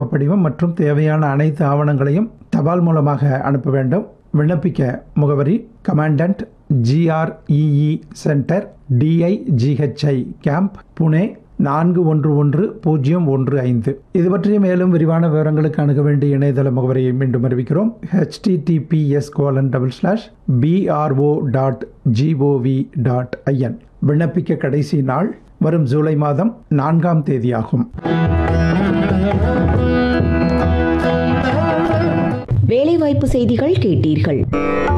படிவம் மற்றும் தேவையான அனைத்து ஆவணங்களையும் தபால் மூலமாக அனுப்ப வேண்டும் விண்ணப்பிக்க முகவரி commandant GREE centre DIGHI camp Pune நான்கு ஒன்று ஒன்று பூஜ்ஜியம் ஒன்று ஐந்து இது பற்றிய மேலும் விரிவான விவரங்களுக்கு அணுக வேண்டிய இணையதள முகவரியை மீண்டும் அறிவிக்கிறோம் HTTPS colon double slash PRO dot GOV dot IN விண்ணப்பிக்க கடைசி நாள் வரும் ஜூலை மாதம் நான்காம் தேதியாகும் வேலைவாய்ப்பு செய்திகள் கேட்டீர்கள்